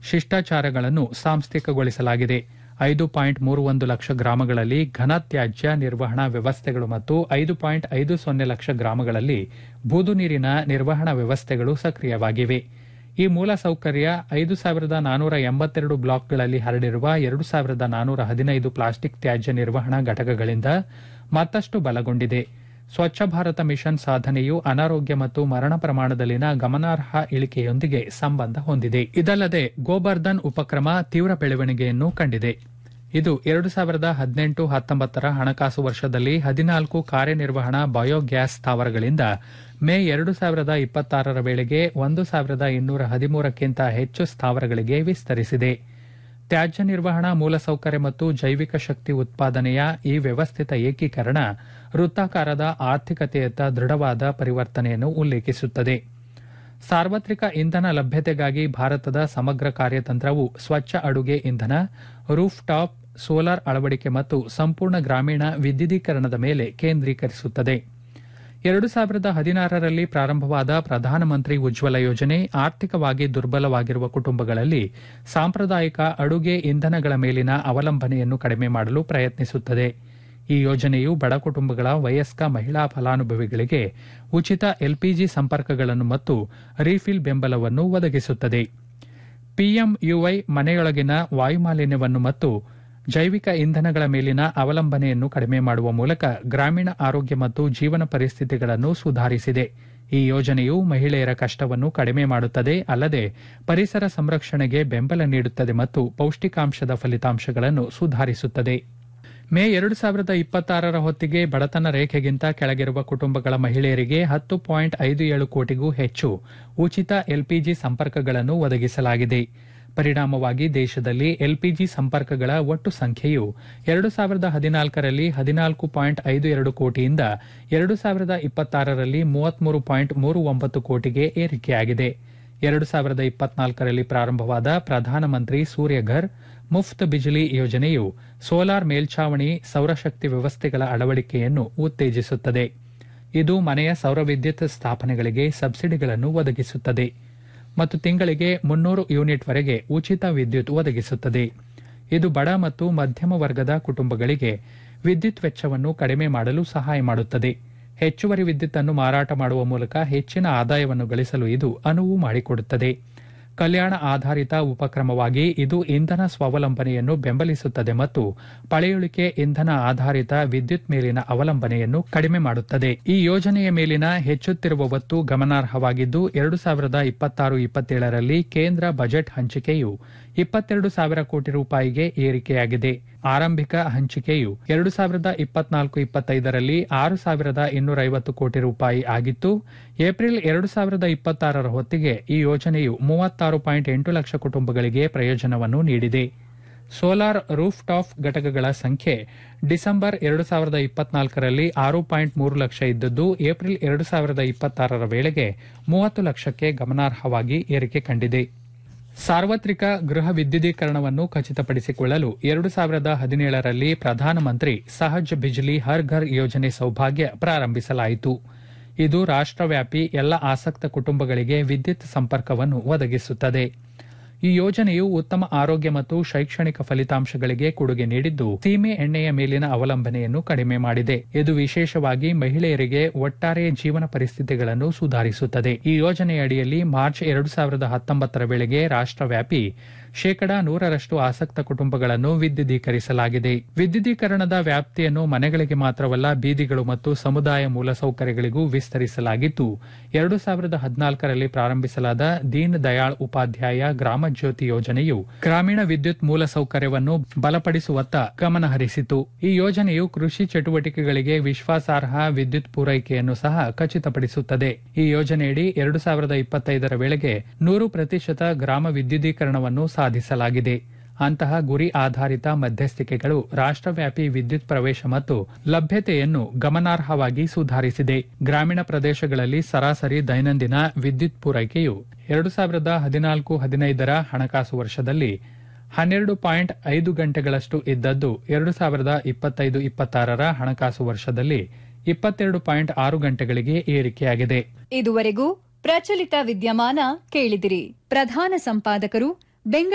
ಶಿಷ್ಟಾಚಾರಗಳನ್ನು ಸಾಂಸ್ಥಿಕಗೊಳಿಸಲಾಗಿದೆ ಐದು ಪಾಯಿಂಟ್ ಮೂರು ಒಂದು ಲಕ್ಷ ಗ್ರಾಮಗಳಲ್ಲಿ ಘನ ತ್ಯಾಜ್ಯ ನಿರ್ವಹಣಾ ವ್ಯವಸ್ಥೆಗಳು ಮತ್ತು ಐದು ಪಾಯಿಂಟ್ ಐದು ಸೊನ್ನೆ ಲಕ್ಷ ಗ್ರಾಮಗಳಲ್ಲಿ ಬೂದು ನೀರಿನ ನಿರ್ವಹಣಾ ವ್ಯವಸ್ಥೆಗಳು ಸಕ್ರಿಯವಾಗಿವೆ ಈ ಮೂಲಸೌಕರ್ಯ ಐದು ಸಾವಿರದ ನಾನೂರ ಎಂಬತ್ತೆರಡು ಬ್ಲಾಕ್ಗಳಲ್ಲಿ ಹರಡಿರುವ ಎರಡು ಸಾವಿರದ ನಾನೂರ ಹದಿನೈದು ಪ್ಲಾಸ್ಟಿಕ್ ತ್ಯಾಜ್ಯ ನಿರ್ವಹಣಾ ಘಟಕಗಳಿಂದ ಮತ್ತಷ್ಟು ಬಲಗೊಂಡಿದೆ ಸ್ವಚ್ಛ ಭಾರತ ಮಿಷನ್ ಸಾಧನೆಯು ಅನಾರೋಗ್ಯ ಮತ್ತು ಮರಣ ಪ್ರಮಾಣದಲ್ಲಿನ ಗಮನಾರ್ಹ ಇಳಿಕೆಯೊಂದಿಗೆ ಸಂಬಂಧ ಹೊಂದಿದೆ ಇದಲ್ಲದೆ ಗೋಬರ್ಧನ್ ಉಪಕ್ರಮ ತೀವ್ರ ಬೆಳವಣಿಗೆಯನ್ನು ಕಂಡಿದೆ ಇದು ಎರಡು ಸಾವಿರದ ಹದಿನೆಂಟು ಹತ್ತೊಂಬತ್ತರ ಹಣಕಾಸು ವರ್ಷದಲ್ಲಿ ಹದಿನಾಲ್ಕು ಕಾರ್ಯನಿರ್ವಹಣಾ ಬಯೋಗ್ಯಾಸ್ ಸ್ಥಾವರಗಳಿಂದ ಮೇ ಎರಡು ಸಾವಿರದ ಇಪ್ಪತ್ತಾರರ ವೇಳೆಗೆ ಒಂದು ಸಾವಿರದ ಇನ್ನೂರ ಹದಿಮೂರಕ್ಕಿಂತ ಹೆಚ್ಚು ಸ್ಥಾವರಗಳಿಗೆ ವಿಸ್ತರಿಸಿದೆ ತ್ಯಾಜ್ಯ ನಿರ್ವಹಣಾ ಮೂಲಸೌಕರ್ಯ ಮತ್ತು ಜೈವಿಕ ಶಕ್ತಿ ಉತ್ಪಾದನೆಯ ಈ ವ್ಯವಸ್ಥಿತ ಏಕೀಕರಣ ವೃತ್ತಾಕಾರದ ಆರ್ಥಿಕತೆಯತ್ತ ದೃಢವಾದ ಪರಿವರ್ತನೆಯನ್ನು ಉಲ್ಲೇಖಿಸುತ್ತದೆ ಸಾರ್ವತ್ರಿಕ ಇಂಧನ ಲಭ್ಯತೆಗಾಗಿ ಭಾರತದ ಸಮಗ್ರ ಕಾರ್ಯತಂತ್ರವು ಸ್ವಚ್ಛ ಅಡುಗೆ ಇಂಧನ ರೂಫ್ ಟಾಪ್ ಸೋಲಾರ್ ಅಳವಡಿಕೆ ಮತ್ತು ಸಂಪೂರ್ಣ ಗ್ರಾಮೀಣ ವಿದ್ಯುದೀಕರಣದ ಮೇಲೆ ಕೇಂದ್ರೀಕರಿಸುತ್ತದೆ ಎರಡು ಸಾವಿರದ ಹದಿನಾರರಲ್ಲಿ ಪ್ರಾರಂಭವಾದ ಪ್ರಧಾನಮಂತ್ರಿ ಉಜ್ವಲ ಯೋಜನೆ ಆರ್ಥಿಕವಾಗಿ ದುರ್ಬಲವಾಗಿರುವ ಕುಟುಂಬಗಳಲ್ಲಿ ಸಾಂಪ್ರದಾಯಿಕ ಅಡುಗೆ ಇಂಧನಗಳ ಮೇಲಿನ ಅವಲಂಬನೆಯನ್ನು ಕಡಿಮೆ ಮಾಡಲು ಪ್ರಯತ್ನಿಸುತ್ತದೆ ಈ ಯೋಜನೆಯು ಬಡ ಕುಟುಂಬಗಳ ವಯಸ್ಕ ಮಹಿಳಾ ಫಲಾನುಭವಿಗಳಿಗೆ ಉಚಿತ ಎಲ್ಪಿಜಿ ಸಂಪರ್ಕಗಳನ್ನು ಮತ್ತು ರೀಫಿಲ್ ಬೆಂಬಲವನ್ನು ಒದಗಿಸುತ್ತದೆ ಪಿಎಂಯುವೈ ಮನೆಯೊಳಗಿನ ವಾಯುಮಾಲಿನ್ಯವನ್ನು ಮತ್ತು ಜೈವಿಕ ಇಂಧನಗಳ ಮೇಲಿನ ಅವಲಂಬನೆಯನ್ನು ಕಡಿಮೆ ಮಾಡುವ ಮೂಲಕ ಗ್ರಾಮೀಣ ಆರೋಗ್ಯ ಮತ್ತು ಜೀವನ ಪರಿಸ್ಥಿತಿಗಳನ್ನು ಸುಧಾರಿಸಿದೆ ಈ ಯೋಜನೆಯು ಮಹಿಳೆಯರ ಕಷ್ಟವನ್ನು ಕಡಿಮೆ ಮಾಡುತ್ತದೆ ಅಲ್ಲದೆ ಪರಿಸರ ಸಂರಕ್ಷಣೆಗೆ ಬೆಂಬಲ ನೀಡುತ್ತದೆ ಮತ್ತು ಪೌಷ್ಟಿಕಾಂಶದ ಫಲಿತಾಂಶಗಳನ್ನು ಸುಧಾರಿಸುತ್ತದೆ ಮೇ ಎರಡು ಸಾವಿರದ ಇಪ್ಪತ್ತಾರರ ಹೊತ್ತಿಗೆ ಬಡತನ ರೇಖೆಗಿಂತ ಕೆಳಗಿರುವ ಕುಟುಂಬಗಳ ಮಹಿಳೆಯರಿಗೆ ಹತ್ತು ಪಾಯಿಂಟ್ ಐದು ಏಳು ಕೋಟಿಗೂ ಹೆಚ್ಚು ಉಚಿತ ಎಲ್ಪಿಜಿ ಸಂಪರ್ಕಗಳನ್ನು ಒದಗಿಸಲಾಗಿದೆ ಪರಿಣಾಮವಾಗಿ ದೇಶದಲ್ಲಿ ಎಲ್ಪಿಜಿ ಸಂಪರ್ಕಗಳ ಒಟ್ಟು ಸಂಖ್ಯೆಯು ಎರಡು ಸಾವಿರದ ಹದಿನಾಲ್ಕರಲ್ಲಿ ಹದಿನಾಲ್ಕು ಪಾಯಿಂಟ್ ಐದು ಎರಡು ಕೋಟಿಯಿಂದ ಎರಡು ಸಾವಿರದ ಇಪ್ಪತ್ತಾರರಲ್ಲಿ ಮೂವತ್ಮೂರು ಪಾಯಿಂಟ್ ಮೂರು ಒಂಬತ್ತು ಕೋಟಿಗೆ ಏರಿಕೆಯಾಗಿದೆ ಎರಡು ಸಾವಿರದ ಇಪ್ಪತ್ನಾಲ್ಕರಲ್ಲಿ ಪ್ರಾರಂಭವಾದ ಪ್ರಧಾನಮಂತ್ರಿ ಸೂರ್ಯಘರ್ ಮುಫ್ತ್ ಬಿಜಿಲಿ ಯೋಜನೆಯು ಸೋಲಾರ್ ಮೇಲ್ಛಾವಣಿ ಸೌರಶಕ್ತಿ ವ್ಯವಸ್ಥೆಗಳ ಅಳವಡಿಕೆಯನ್ನು ಉತ್ತೇಜಿಸುತ್ತದೆ ಇದು ಮನೆಯ ಸೌರ ವಿದ್ಯುತ್ ಸ್ಥಾಪನೆಗಳಿಗೆ ಸಬ್ಸಿಡಿಗಳನ್ನು ಒದಗಿಸುತ್ತದೆ ಮತ್ತು ತಿಂಗಳಿಗೆ ಮುನ್ನೂರು ಯೂನಿಟ್ವರೆಗೆ ಉಚಿತ ವಿದ್ಯುತ್ ಒದಗಿಸುತ್ತದೆ ಇದು ಬಡ ಮತ್ತು ಮಧ್ಯಮ ವರ್ಗದ ಕುಟುಂಬಗಳಿಗೆ ವಿದ್ಯುತ್ ವೆಚ್ಚವನ್ನು ಕಡಿಮೆ ಮಾಡಲು ಸಹಾಯ ಮಾಡುತ್ತದೆ ಹೆಚ್ಚುವರಿ ವಿದ್ಯುತ್ತನ್ನು ಮಾರಾಟ ಮಾಡುವ ಮೂಲಕ ಹೆಚ್ಚಿನ ಆದಾಯವನ್ನು ಗಳಿಸಲು ಇದು ಅನುವು ಮಾಡಿಕೊಡುತ್ತದೆ ಕಲ್ಯಾಣ ಆಧಾರಿತ ಉಪಕ್ರಮವಾಗಿ ಇದು ಇಂಧನ ಸ್ವಾವಲಂಬನೆಯನ್ನು ಬೆಂಬಲಿಸುತ್ತದೆ ಮತ್ತು ಪಳೆಯುಳಿಕೆ ಇಂಧನ ಆಧಾರಿತ ವಿದ್ಯುತ್ ಮೇಲಿನ ಅವಲಂಬನೆಯನ್ನು ಕಡಿಮೆ ಮಾಡುತ್ತದೆ ಈ ಯೋಜನೆಯ ಮೇಲಿನ ಹೆಚ್ಚುತ್ತಿರುವ ಒತ್ತು ಗಮನಾರ್ಹವಾಗಿದ್ದು ಎರಡು ಸಾವಿರದ ಇಪ್ಪತ್ತಾರು ಇಪ್ಪತ್ತೇಳರಲ್ಲಿ ಕೇಂದ್ರ ಬಜೆಟ್ ಹಂಚಿಕೆಯು ಇಪ್ಪತ್ತೆರಡು ಸಾವಿರ ಕೋಟಿ ರೂಪಾಯಿಗೆ ಏರಿಕೆಯಾಗಿದೆ ಆರಂಭಿಕ ಹಂಚಿಕೆಯು ಎರಡು ಸಾವಿರದ ಇಪ್ಪತ್ನಾಲ್ಕು ಇಪ್ಪತ್ತೈದರಲ್ಲಿ ಆರು ಸಾವಿರದ ಇನ್ನೂರೈವತ್ತು ಕೋಟಿ ರೂಪಾಯಿ ಆಗಿತ್ತು ಏಪ್ರಿಲ್ ಎರಡು ಸಾವಿರದ ಇಪ್ಪತ್ತಾರರ ಹೊತ್ತಿಗೆ ಈ ಯೋಜನೆಯು ಮೂವತ್ತಾರು ಪಾಯಿಂಟ್ ಎಂಟು ಲಕ್ಷ ಕುಟುಂಬಗಳಿಗೆ ಪ್ರಯೋಜನವನ್ನು ನೀಡಿದೆ ಸೋಲಾರ್ ರೂಫ್ ಟಾಪ್ ಘಟಕಗಳ ಸಂಖ್ಯೆ ಡಿಸೆಂಬರ್ ಎರಡು ಸಾವಿರದ ಇಪ್ಪತ್ನಾಲ್ಕರಲ್ಲಿ ಆರು ಪಾಯಿಂಟ್ ಮೂರು ಲಕ್ಷ ಇದ್ದದ್ದು ಏಪ್ರಿಲ್ ಎರಡು ಸಾವಿರದ ಇಪ್ಪತ್ತಾರರ ವೇಳೆಗೆ ಮೂವತ್ತು ಲಕ್ಷಕ್ಕೆ ಗಮನಾರ್ಹವಾಗಿ ಏರಿಕೆ ಕಂಡಿದೆ ಸಾರ್ವತ್ರಿಕ ಗೃಹ ವಿದ್ಯುದೀಕರಣವನ್ನು ಖಚಿತಪಡಿಸಿಕೊಳ್ಳಲು ಎರಡು ಸಾವಿರದ ಹದಿನೇಳರಲ್ಲಿ ಪ್ರಧಾನಮಂತ್ರಿ ಸಹಜ್ ಬಿಜ್ಲಿ ಹರ್ ಘರ್ ಯೋಜನೆ ಸೌಭಾಗ್ಯ ಪ್ರಾರಂಭಿಸಲಾಯಿತು ಇದು ರಾಷ್ಟ್ರವ್ಯಾಪಿ ಎಲ್ಲ ಆಸಕ್ತ ಕುಟುಂಬಗಳಿಗೆ ವಿದ್ಯುತ್ ಸಂಪರ್ಕವನ್ನು ಒದಗಿಸುತ್ತದೆ ಈ ಯೋಜನೆಯು ಉತ್ತಮ ಆರೋಗ್ಯ ಮತ್ತು ಶೈಕ್ಷಣಿಕ ಫಲಿತಾಂಶಗಳಿಗೆ ಕೊಡುಗೆ ನೀಡಿದ್ದು ಸೀಮೆ ಎಣ್ಣೆಯ ಮೇಲಿನ ಅವಲಂಬನೆಯನ್ನು ಕಡಿಮೆ ಮಾಡಿದೆ ಇದು ವಿಶೇಷವಾಗಿ ಮಹಿಳೆಯರಿಗೆ ಒಟ್ಟಾರೆ ಜೀವನ ಪರಿಸ್ಥಿತಿಗಳನ್ನು ಸುಧಾರಿಸುತ್ತದೆ ಈ ಯೋಜನೆಯಡಿಯಲ್ಲಿ ಮಾರ್ಚ್ ಎರಡು ಸಾವಿರದ ಹತ್ತೊಂಬತ್ತರ ವೇಳೆಗೆ ರಾಷ್ಟ್ರವ್ಯಾಪಿ ಶೇಕಡಾ ನೂರರಷ್ಟು ಆಸಕ್ತ ಕುಟುಂಬಗಳನ್ನು ವಿದ್ಯುದೀಕರಿಸಲಾಗಿದೆ ವಿದ್ಯುದೀಕರಣದ ವ್ಯಾಪ್ತಿಯನ್ನು ಮನೆಗಳಿಗೆ ಮಾತ್ರವಲ್ಲ ಬೀದಿಗಳು ಮತ್ತು ಸಮುದಾಯ ಮೂಲಸೌಕರ್ಯಗಳಿಗೂ ವಿಸ್ತರಿಸಲಾಗಿದ್ದು ಎರಡು ಸಾವಿರದ ಹದಿನಾಲ್ಕರಲ್ಲಿ ಪ್ರಾರಂಭಿಸಲಾದ ದೀನ್ ದಯಾಳ್ ಉಪಾಧ್ಯಾಯ ಗ್ರಾಮ ಜ್ಯೋತಿ ಯೋಜನೆಯು ಗ್ರಾಮೀಣ ವಿದ್ಯುತ್ ಮೂಲಸೌಕರ್ಯವನ್ನು ಬಲಪಡಿಸುವತ್ತ ಗಮನಹರಿಸಿತು ಈ ಯೋಜನೆಯು ಕೃಷಿ ಚಟುವಟಿಕೆಗಳಿಗೆ ವಿಶ್ವಾಸಾರ್ಹ ವಿದ್ಯುತ್ ಪೂರೈಕೆಯನ್ನು ಸಹ ಖಚಿತಪಡಿಸುತ್ತದೆ ಈ ಯೋಜನೆಯಡಿ ಎರಡು ಸಾವಿರದ ಇಪ್ಪತ್ತೈದರ ವೇಳೆಗೆ ನೂರು ಪ್ರತಿಶತ ಗ್ರಾಮ ವಿದ್ಯುದೀಕರಣವನ್ನು ಸಾಧಿಸಲಾಗಿದೆ ಅಂತಹ ಗುರಿ ಆಧಾರಿತ ಮಧ್ಯಸ್ಥಿಕೆಗಳು ರಾಷ್ಟ್ರವ್ಯಾಪಿ ವಿದ್ಯುತ್ ಪ್ರವೇಶ ಮತ್ತು ಲಭ್ಯತೆಯನ್ನು ಗಮನಾರ್ಹವಾಗಿ ಸುಧಾರಿಸಿದೆ ಗ್ರಾಮೀಣ ಪ್ರದೇಶಗಳಲ್ಲಿ ಸರಾಸರಿ ದೈನಂದಿನ ವಿದ್ಯುತ್ ಪೂರೈಕೆಯು ಎರಡು ಸಾವಿರದ ಹದಿನಾಲ್ಕು ಹದಿನೈದರ ಹಣಕಾಸು ವರ್ಷದಲ್ಲಿ ಹನ್ನೆರಡು ಪಾಯಿಂಟ್ ಐದು ಗಂಟೆಗಳಷ್ಟು ಇದ್ದದ್ದು ಎರಡು ಸಾವಿರದ ಇಪ್ಪತ್ತೈದು ಇಪ್ಪತ್ತಾರರ ಹಣಕಾಸು ವರ್ಷದಲ್ಲಿ ಇಪ್ಪತ್ತೆರಡು ಪಾಯಿಂಟ್ ಆರು ಗಂಟೆಗಳಿಗೆ ಏರಿಕೆಯಾಗಿದೆ ಇದುವರೆಗೂ ಪ್ರಚಲಿತ ವಿದ್ಯಮಾನ ಕೇಳಿದಿರಿ ಪ್ರಧಾನ ಸಂಪಾದಕರು ಬೆಂಗಳೂರು